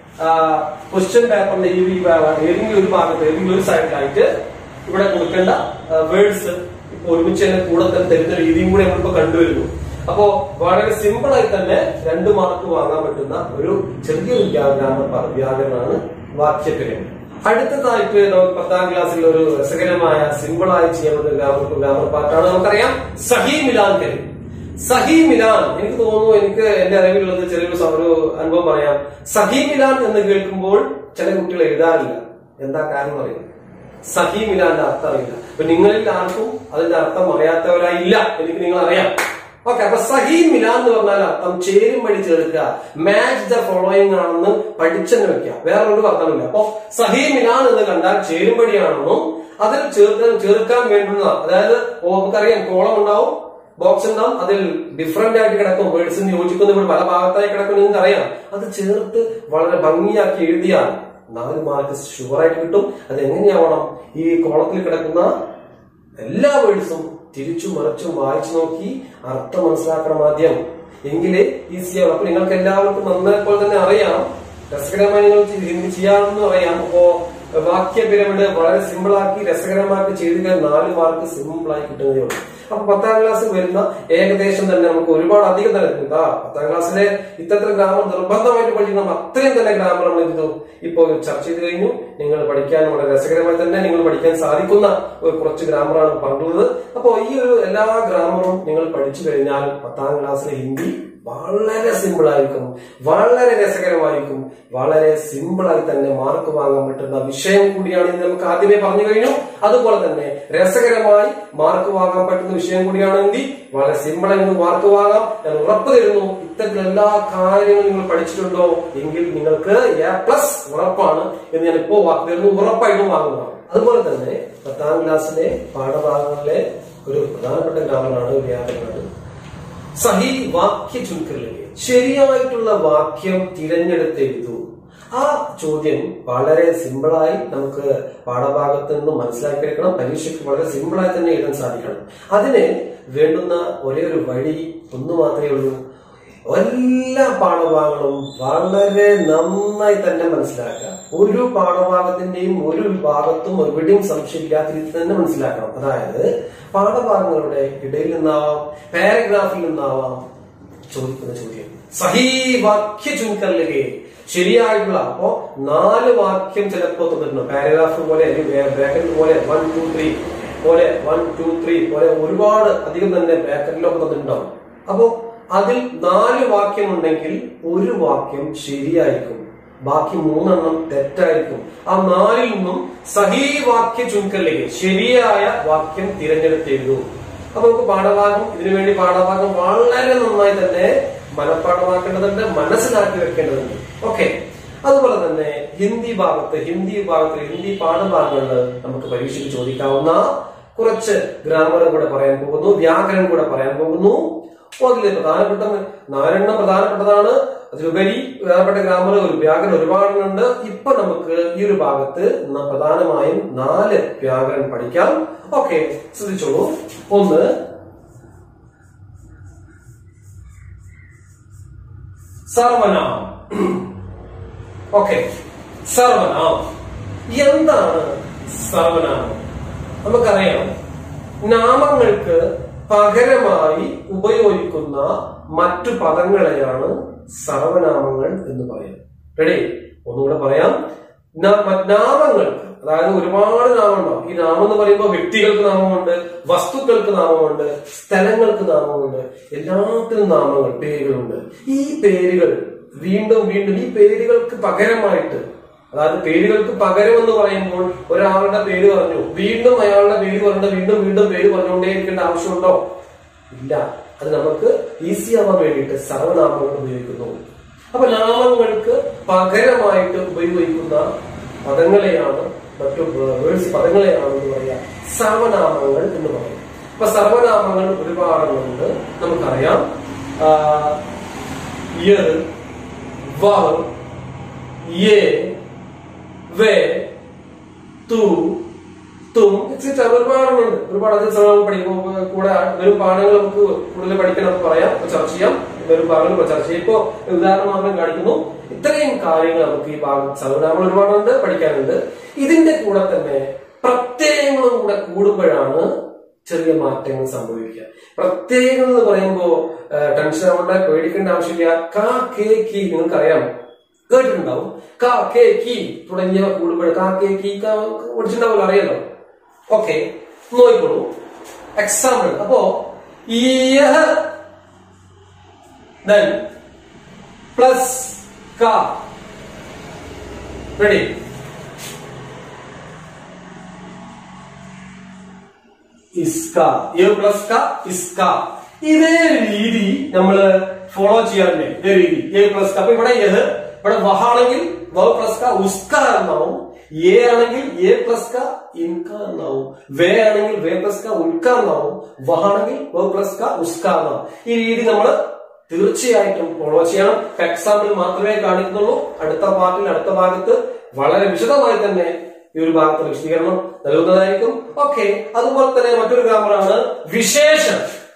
ക്വസ്റ്റ്യൻ പേപ്പറിന്റെ ഈ ഈ ഭാഗം ഏതെങ്കിലും ഒരു ഭാഗത്ത് ഏതെങ്കിലും ഒരു സൈഡിലായിട്ട് ഇവിടെ കൊടുക്കേണ്ട വേർഡ്സ് ഇപ്പൊ ഒരുമിച്ച് തന്നെ കൂടെ തന്നെ തരുന്ന രീതിയും കൂടെ നമ്മളിപ്പോ കണ്ടുവരുന്നു അപ്പോ വളരെ സിമ്പിൾ ആയി തന്നെ രണ്ട് മാർക്ക് വാങ്ങാൻ പറ്റുന്ന ഒരു ചെറിയൊരു ഗ്രാമർ വ്യാകരണമാണ് വാക്യപിരമിഡ് അടുത്തതായിട്ട് നമുക്ക് പത്താം ക്ലാസ്സിൽ ഒരു രസകരമായ സിമ്പിൾ ആയി ചെയ്യാൻ പറ്റുന്ന ഗ്രാമർ ഗ്രാമർ പാർട്ടാണ് നമുക്കറിയാം സഹി മിലാൻ കരി സഹി മിലാൻ എനിക്ക് തോന്നുന്നു എനിക്ക് എന്റെ അറിവിലുള്ളത് ചെറിയൊരു സ- ഒരു അനുഭവം പറയാം സഹി മിലാൻ എന്ന് കേൾക്കുമ്പോൾ ചില കുട്ടികൾ എഴുതാറില്ല എന്താ കാരണം അറിയാം സഹി മിലാന്റെ അർത്ഥം അറിയില്ല അപ്പൊ നിങ്ങളിൽ ആർക്കും അതിന്റെ അർത്ഥം അറിയാത്തവരായില്ല എനിക്ക് നിങ്ങൾ അറിയാം ഓക്കെ അപ്പൊ സഹി മിലാൻ എന്ന് പറഞ്ഞാൽ അർത്ഥം ചേരും വഴി ചേർക്കുക മാച്ച് ദ ഫോളോയിങ് ആണെന്ന് പഠിച്ചെന്ന് വെക്കുക വേറെ ഒരു അർത്ഥമില്ല അപ്പൊ സഹി മിലാൻ എന്ന് കണ്ടാൽ ചേരും വഴിയാണെന്നും അതിൽ ചേർക്കാൻ ചേർക്കാൻ വേണ്ടുന്ന അതായത് ഓ, നമുക്കറിയാം കോളം ഉണ്ടാവും ബോക്സ് ഉണ്ടാവും അതിൽ ഡിഫറെന്റ് ആയിട്ട് കിടക്കും വേർഡ്സിന് യോജിക്കുന്ന ഇവിടെ പല ഭാഗത്തായി കിടക്കും നിങ്ങൾക്ക് അറിയാം അത് ചേർത്ത് വളരെ ഭംഗിയാക്കി എഴുതിയാൽ നാല് മാർക്ക് ഷുവറായിട്ട് കിട്ടും അത് എങ്ങനെയാവണം ഈ കോളത്തിൽ കിടക്കുന്ന എല്ലാ വേർഡ്സും തിരിച്ചും മറിച്ചും വായിച്ചു നോക്കി അർത്ഥം മനസ്സിലാക്കണം ആദ്യം എങ്കിലേ ഈസിയാവും അപ്പൊ നിങ്ങൾക്ക് എല്ലാവർക്കും നന്നായി പോലെ തന്നെ അറിയാം രസകരമായി നിങ്ങൾ ചെ- ഹിന്ദി ചെയ്യാമെന്ന് അറിയാം അപ്പോ വാക്യ പിരമിഡ് വളരെ സിമ്പിൾ ആക്കി രസകരമാക്കി ചെയ്ത് കഴിഞ്ഞാൽ നാല് മാർക്ക് സിമ്പിൾ ആയി കിട്ടുന്നതേ ഉള്ളൂ അപ്പൊ പത്താം ക്ലാസ്സിൽ വരുന്ന ഏകദേശം തന്നെ നമുക്ക് ഒരുപാട് അധികം തന്നെ എന്താ പത്താം ക്ലാസ്സിലെ ഇത്തരത്തിൽ ഗ്രാമർ നിർബന്ധമായിട്ട് പഠിക്കണം അത്രയും തന്നെ ഗ്രാമർ നമ്മൾ എന്ത് ചെയ്തു ഇപ്പോ ചർച്ച ചെയ്ത് കഴിഞ്ഞു നിങ്ങൾ പഠിക്കാൻ വളരെ രസകരമായി തന്നെ നിങ്ങൾ പഠിക്കാൻ സാധിക്കുന്ന ഒരു കുറച്ച് ഗ്രാമറാണ് പറഞ്ഞുള്ളത് അപ്പോ ഈ ഒരു എല്ലാ ഗ്രാമറും നിങ്ങൾ പഠിച്ചു കഴിഞ്ഞാൽ പത്താം ക്ലാസ്സിലെ ഹിന്ദി വളരെ സിമ്പിൾ ആയിരിക്കും വളരെ രസകരമായിരിക്കും വളരെ സിമ്പിളായി തന്നെ മാർക്ക് വാങ്ങാൻ പറ്റുന്ന വിഷയം കൂടിയാണ് ഇത് നമുക്ക് ആദ്യമേ പറഞ്ഞു കഴിഞ്ഞു അതുപോലെ തന്നെ രസകരമായി മാർക്ക് വാങ്ങാൻ പറ്റുന്ന വിഷയം കൂടിയാണ് ഹിന്ദി വളരെ സിമ്പിളായി നിങ്ങൾക്ക് മാർക്ക് വാങ്ങാം ഞാൻ ഉറപ്പ് തരുന്നു ഇത്തരത്തിലുള്ള എല്ലാ കാര്യങ്ങളും നിങ്ങൾ പഠിച്ചിട്ടുണ്ടോ എങ്കിൽ നിങ്ങൾക്ക് എ പ്ലസ് ഉറപ്പാണ് എന്ന് ഞാൻ ഇപ്പോ വാക്ക് തരുന്നു ഉറപ്പായിട്ടും വാങ്ങുന്നതാണ് അതുപോലെ തന്നെ പത്താം ക്ലാസ്സിലെ പാഠഭാഗങ്ങളിലെ ഒരു പ്രധാനപ്പെട്ട ഗ്രാമറാണ് വ്യാകരണമാണ് സഹി വാക്യ ചുരുക്കലിലേക്ക് ശരിയായിട്ടുള്ള വാക്യം തിരഞ്ഞെടുത്തെഴുതൂ ആ ചോദ്യം വളരെ സിമ്പിളായി നമുക്ക് പാഠഭാഗത്ത് നിന്ന് മനസ്സിലാക്കിയെടുക്കണം പരീക്ഷയ്ക്ക് വളരെ സിമ്പിളായി തന്നെ എഴുതാൻ സാധിക്കണം അതിന് വേണ്ടുന്ന ഒരേ ഒരു വഴി ഒന്ന് മാത്രമേ ഉള്ളൂ എല്ലാ പാഠഭാഗങ്ങളും വളരെ നന്നായി തന്നെ മനസ്സിലാക്കുക ഒരു പാഠഭാഗത്തിന്റെയും ഒരു ഭാഗത്തും എവിടെയും സംശയമില്ലാത്ത രീതിയിൽ തന്നെ മനസ്സിലാക്കണം അതായത് പാഠഭാഗങ്ങളുടെ ഇടയിൽ നിന്നാവാം പാരഗ്രാഫിൽ നിന്നാവാം ചോദിക്കുന്ന ചോദ്യം സഹി വാക്യ ചുരുക്കലിലേക്ക് ശരിയായിട്ടുള്ള അപ്പോ നാല് വാക്യം ചിലപ്പോ തന്നിട്ടുണ്ട് പാരഗ്രാഫ് പോലെ ബ്രാക്കറ്റ് പോലെ വൺ ടു ത്രീ പോലെ വൺ ടു ത്രീ പോലെ ഒരുപാട് അധികം തന്നെ ബ്രാക്കറ്റിലൊക്കെ തന്നിട്ടുണ്ടാവും അപ്പോ അതിൽ നാല് വാക്യം ഉണ്ടെങ്കിൽ ഒരു വാക്യം ശരിയായിരിക്കും ബാക്കി മൂന്നെണ്ണം തെറ്റായിരിക്കും ആ നാലിൽ നിന്നും സഹി വാക്യ ചുരുക്കലിലേക്ക് ശരിയായ വാക്യം തിരഞ്ഞെടുത്തെഴുതൂ അപ്പൊ നമുക്ക് പാഠഭാഗം ഇതിനു വേണ്ടി പാഠഭാഗം വളരെ നന്നായി തന്നെ മനഃപ്പാഠമാക്കേണ്ടതുണ്ട് മനസ്സിലാക്കി വെക്കേണ്ടതുണ്ട് ഓക്കെ അതുപോലെ തന്നെ ഹിന്ദി ഭാഗത്ത് ഹിന്ദി ഭാഗത്ത് ഹിന്ദി പാഠഭാഗങ്ങളിൽ നമുക്ക് പരീക്ഷയ്ക്ക് ചോദിക്കാവുന്ന കുറച്ച് ഗ്രാമർ കൂടെ പറയാൻ പോകുന്നു വ്യാകരണം കൂടെ പറയാൻ പോകുന്നു അപ്പൊ അതിൽ പ്രധാനപ്പെട്ട നാലെണ്ണം പ്രധാനപ്പെട്ടതാണ് അതിലുപരി പ്രധാനപ്പെട്ട ഗ്രാമർ ഒരു വ്യാകരണം ഒരുപാടുണ്ട് ഇപ്പൊ നമുക്ക് ഈ ഒരു ഭാഗത്ത് ന- പ്രധാനമായും നാല് വ്യാകരണം പഠിക്കാം ഓക്കെ ശ്രദ്ധിച്ചോളൂ ഒന്ന് സർവനാമം ഓക്കെ സർവനാമം എന്താണ് സർവനാമം നമുക്കറിയാം നാമങ്ങൾക്ക് പകരമായി ഉപയോഗിക്കുന്ന മറ്റു പദങ്ങളെയാണ് സർവനാമങ്ങൾ എന്ന് പറയുന്നത് റെഡി ഒന്നുകൂടെ പറയാം ന- മ- നാമങ്ങൾക്ക് അതായത് ഒരുപാട് നാമമുണ്ടാവും ഈ നാമം എന്ന് പറയുമ്പോൾ വ്യക്തികൾക്ക് നാമമുണ്ട് വസ്തുക്കൾക്ക് നാമമുണ്ട് സ്ഥലങ്ങൾക്ക് നാമമുണ്ട് എല്ലാത്തിനും നാമങ്ങൾ പേരുകളുണ്ട് ഈ പേരുകൾ വീണ്ടും വീണ്ടും ഈ പേരുകൾക്ക് പകരമായിട്ട് അതായത് പേരുകൾക്ക് പകരം എന്ന് പറയുമ്പോൾ ഒരാളുടെ പേര് പറഞ്ഞു വീണ്ടും അയാളുടെ പേര് പറഞ്ഞിട്ട് വീണ്ടും വീണ്ടും പേര് പറഞ്ഞുകൊണ്ടേയിരിക്കേണ്ട ആവശ്യമുണ്ടോ ഇല്ല അത് നമുക്ക് ഈസി ആവാൻ വേണ്ടിയിട്ട് സർവനാമങ്ങൾ ഉപയോഗിക്കുന്നു അപ്പൊ നാമങ്ങൾക്ക് പകരമായിട്ട് ഉപയോഗിക്കുന്ന പദങ്ങളെയാണ് മറ്റു വേർഡ്സ് പദങ്ങളെയാണ് എന്ന് പറയാ സർവനാമങ്ങൾ എന്ന് പറയും അപ്പൊ സർവനാമങ്ങൾ ഒരുപാടുണ്ട് നമുക്കറിയാം ആ, യർ വർ യേ വേ തു തും എക്സെട്ര ഒരുപാടുണ്ട് ഒരുപാട് അതിൽ സമയം പഠിക്കുമ്പോൾ കൂടെ വരും പാഠങ്ങൾ നമുക്ക് കൂടുതൽ പഠിക്കാൻ നമുക്ക് പറയാം ഇപ്പൊ ചർച്ച ചെയ്യാം വരും പാഠങ്ങൾ ഇപ്പൊ ചർച്ച ചെയ്യാം ഇപ്പോ ഉദാഹരണം മാത്രം കാണിക്കുന്നു ഇത്രയും കാര്യങ്ങൾ നമുക്ക് ഈ ഭാഗം സർവനാമങ്ങൾ ഒരുപാടുണ്ട് പഠിക്കാനുണ്ട് ഇതിന്റെ കൂടെ തന്നെ പ്രത്യയങ്ങളും കൂടെ കൂടുമ്പോഴാണ് ചെറിയ മാറ്റങ്ങൾ സംഭവിക്കുക പ്രത്യേകം എന്ന് പറയുമ്പോ ടെൻഷൻ ആവേണ്ട പേടിക്കേണ്ട ആവശ്യമില്ല കാ കേ കി നിങ്ങൾക്കറിയാം കേട്ടിട്ടുണ്ടാവും കാ കേ കി തുടങ്ങിയവ കൂടുമ്പോൾ കാ കേ കി കാ പഠിച്ചിട്ടുണ്ടാവുമല്ലോ അറിയാലോ ഓക്കെ നോക്കിക്കോളൂ എക്സാമ്പിൾ അപ്പോ ഇയഹ് then പ്ലസ് കാ റെഡി ഇസ്ക എ പ്ലസ് ക ഇസ്ക ഇതേ രീതി നമ്മൾ ഫോളോ ചെയ്യാറില്ലേ ഇതേ രീതി എ പ്ലസ് ക അപ്പൊ ഇവിടെ എഹ് ഇവിടെ വഹാണെങ്കിൽ വ പ്ലസ് ക ഉസ്ക എന്നാവും എ ആണെങ്കിൽ എ പ്ലസ് ക ഇൻക എന്നാവും വേ ആണെങ്കിൽ വേ പ്ലസ് ക ഉൽക്ക എന്നാവും വഹാണെങ്കിൽ വ പ്ലസ് ക ഉസ്ക എന്നാവും ഈ രീതി നമ്മൾ തീർച്ചയായിട്ടും ഫോളോ ചെയ്യണം എക്സാമ്പിൾ മാത്രമേ കാണിക്കുന്നുള്ളൂ അടുത്ത പാർട്ടിൽ അടുത്ത ഭാഗത്ത് വളരെ വിശദമായി തന്നെ ഈ ഒരു ഭാഗത്ത് വിശദീകരണം നൽകുന്നതായിരിക്കും ഓക്കെ അതുപോലെ തന്നെ മറ്റൊരു ഗ്രാമറാണ് വിശേഷൻ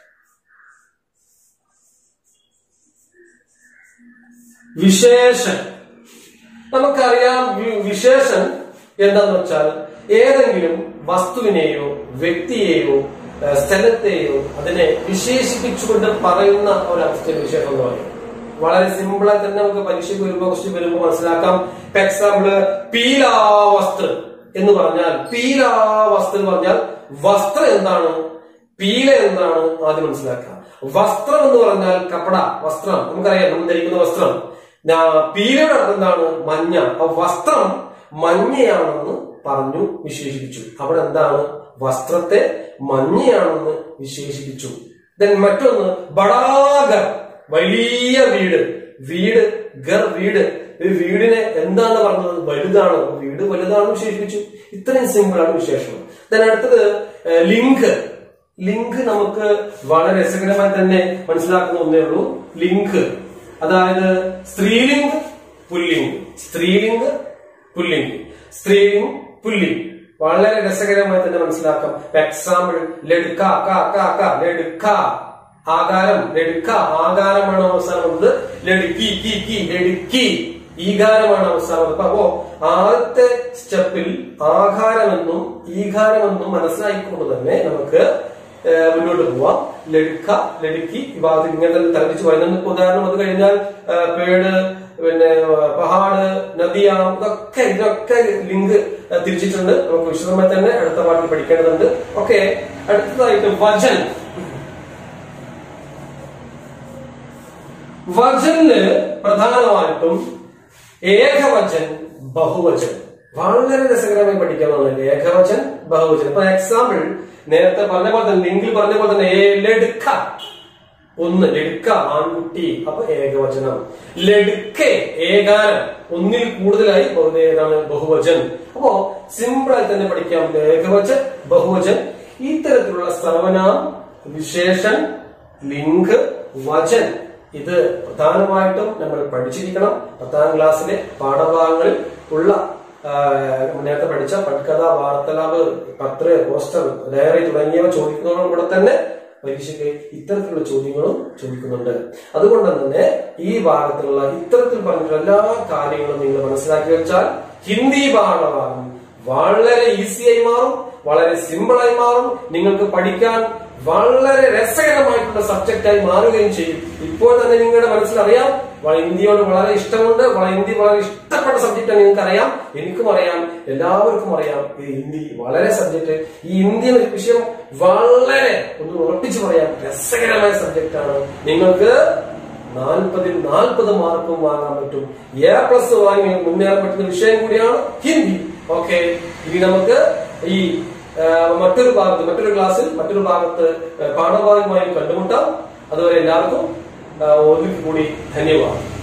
വിശേഷൻ നമുക്കറിയാം വി- വിശേഷൻ എന്താന്ന് വെച്ചാൽ ഏതെങ്കിലും വസ്തുവിനെയോ വ്യക്തിയെയോ ഏഹ്, സ്ഥലത്തെയോ അതിനെ വിശേഷിപ്പിച്ചുകൊണ്ട് പറയുന്ന ഒരു അവസ്ഥ വിശേഷം എന്ന് പറയും വളരെ സിമ്പിളായി തന്നെ നമുക്ക് പരീക്ഷയ്ക്ക് വരുമ്പോൾ ക്വസ്റ്റ്യൻ വരുമ്പോൾ മനസ്സിലാക്കാം ഇപ്പൊ എക്സാമ്പിള് പീലാവസ്ത്ര എന്ന് പറഞ്ഞാൽ പീലാവസ്ത്ര എന്ന് പറഞ്ഞാൽ വസ്ത്രം എന്താണ് പീല എന്താണ് ആദ്യം മനസ്സിലാക്കുക വസ്ത്രം എന്ന് പറഞ്ഞാൽ കപ്പട വസ്ത്രം നമുക്കറിയാം നമ്മൾ ധരിക്കുന്ന വസ്ത്രം ഞാ- പീലയുടെ അർത്ഥം എന്താണ് മഞ്ഞ അപ്പൊ വസ്ത്രം മഞ്ഞയാണെന്ന് പറഞ്ഞു വിശേഷിപ്പിച്ചു അവിടെ എന്താണ് വസ്ത്രത്തെ മഞ്ഞയാണെന്ന് വിശേഷിപ്പിച്ചു ദെൻ മറ്റൊന്ന് ബടാഗർ വലിയ വീട് വീട് ഗർ വീട് ഈ വീടിനെ എന്താണ് പറഞ്ഞത് വലുതാണ് വീട് വലുതാണെന്ന് വിശേഷിപ്പിച്ചു ഇത്രയും സിമ്പിൾ ആണ് വിശേഷണം ദെൻ അടുത്തത് ഏഹ്, ലിങ്ക് ലിങ്ക് നമുക്ക് വളരെ രസകരമായി തന്നെ മനസ്സിലാക്കുന്ന ഒന്നേ ഉള്ളൂ ലിങ്ക് അതായത് സ്ത്രീലിംഗ് പുല്ലിംഗ് സ്ത്രീലിംഗ് പുല്ലിംഗ് സ്ത്രീലിംഗ് പുല്ലിംഗ് വളരെ രസകരമായി തന്നെ മനസ്സിലാക്കാം എക്സാമ്പിൾ ലഡുക്ക ക ക ക ലഡുക്ക ആകാരം ലഡുക്ക ആകാരമാണ് അവസാനം വന്നത് ലഡുക്കി കി കി ലഡുക്കി ഈകാരമാണ് അവസാനം വന്നത് അപ്പോ ആദ്യത്തെ സ്റ്റെപ്പിൽ ആകാരമെന്നും ഈകാരമെന്നും മനസ്സിലാക്കിക്കൊണ്ട് തന്നെ നമുക്ക് ഏഹ് മുന്നോട്ട് പോവാം ലഡുക്ക ലഡുക്കി ഈ ഭാഗത്ത് ഇങ്ങനെ തന്നെ തരംതിച്ച് പറയുന്നുണ്ട് ഇപ്പൊ ഉദാഹരണം അത് കഴിഞ്ഞാൽ ഏഹ് പേട് പിന്നെ ഏഹ് പഹാട് നദിയാം ഇതൊക്കെ ഇതൊക്കെ ലിങ്ക് ഏഹ് തിരിച്ചിട്ടുണ്ട് നമുക്ക് വിശദമായി തന്നെ അടുത്ത പാട്ടിൽ പഠിക്കേണ്ടതുണ്ട് ഓക്കെ അടുത്തതായിട്ട് വചൻ വചനില് പ്രധാനമായിട്ടും ഏകവചൻ ബഹുവചൻ വളരെ രസകരമായി പഠിക്കാവുന്നതാണ് ഏകവചൻ ബഹുവചൻ ഇപ്പൊ എക്സാമ്പിൾ നേരത്തെ പറഞ്ഞ പോലെ തന്നെ ലിങ്കിൽ പറഞ്ഞ പോലെ തന്നെ ഏ ലടുക്ക ഒന്ന് ലടുക്ക ആൺകുട്ടി അപ്പൊ ഏകവചനം ലടുക്കെ ഏകാനം ഒന്നിൽ കൂടുതലായി ബഹുദേതാണ് ബഹുവചൻ അപ്പോ സിമ്പിളായി തന്നെ പഠിക്കാം ഏകവചൻ ബഹുവചൻ ഇത്തരത്തിലുള്ള സർവനാം വിശേഷൻ ലിംഗ് വചൻ ഇത് പ്രധാനമായിട്ടും നമ്മൾ പഠിച്ചിരിക്കണം പത്താം ക്ലാസ്സിലെ പാഠഭാഗങ്ങളിൽ ഉള്ള ആ, നേരത്തെ പഠിച്ച പട്കഥ വാർത്തലാവ് പത്ര പോസ്റ്റർ ഡയറി തുടങ്ങിയവ ചോദിക്കുന്നതോടും കൂടെ തന്നെ പരീക്ഷയ്ക്ക് ഇത്തരത്തിലുള്ള ചോദ്യങ്ങളും ചോദിക്കുന്നുണ്ട് അതുകൊണ്ട് തന്നെ ഈ ഭാഗത്തുള്ള ഇത്തരത്തിൽ പറഞ്ഞിട്ടുള്ള എല്ലാ കാര്യങ്ങളും നിങ്ങൾ മനസ്സിലാക്കി വെച്ചാൽ ഹിന്ദി പാഠഭാഗം വളരെ ഈസിയായി മാറും വളരെ സിമ്പിളായി മാറും നിങ്ങൾക്ക് പഠിക്കാൻ വളരെ രസകരമായിട്ടുള്ള സബ്ജക്റ്റായി മാറുകയും ചെയ്യും ഇപ്പോൾ തന്നെ നിങ്ങളുടെ മനസ്സിലറിയാം വള- ഹിന്ദിയോട് വളരെ ഇഷ്ടമുണ്ട് വള- ഹിന്ദി വളരെ ഇഷ്ടപ്പെട്ട സബ്ജക്റ്റാണ് നിങ്ങൾക്ക് അറിയാം എനിക്കും അറിയാം എല്ലാവർക്കും അറിയാം ഈ ഹിന്ദി വളരെ സബ്ജക്ട് ഈ ഹിന്ദി എന്ന വിഷയം വളരെ ഒന്ന് ഉറപ്പിച്ചു പറയാം രസകരമായ സബ്ജക്റ്റാണ് നിങ്ങൾക്ക് നാൽപ്പതിൽ നാൽപ്പത് മാർക്കും വാങ്ങാൻ പറ്റും എ പ്ലസ് വാങ്ങി മുന്നേറാൻ പറ്റുന്ന വിഷയം കൂടിയാണ് ഹിന്ദി ഓക്കെ ഇനി നമുക്ക് ഈ ആ, മറ്റൊരു ഭാഗത്ത് മറ്റൊരു ക്ലാസ്സിൽ മറ്റൊരു ഭാഗത്ത് പാഠഭാഗമായി കണ്ടുമുട്ടാം അതുവരെ എല്ലാവർക്കും ആ, ഒരിക്കൽ കൂടി ധന്യവാദം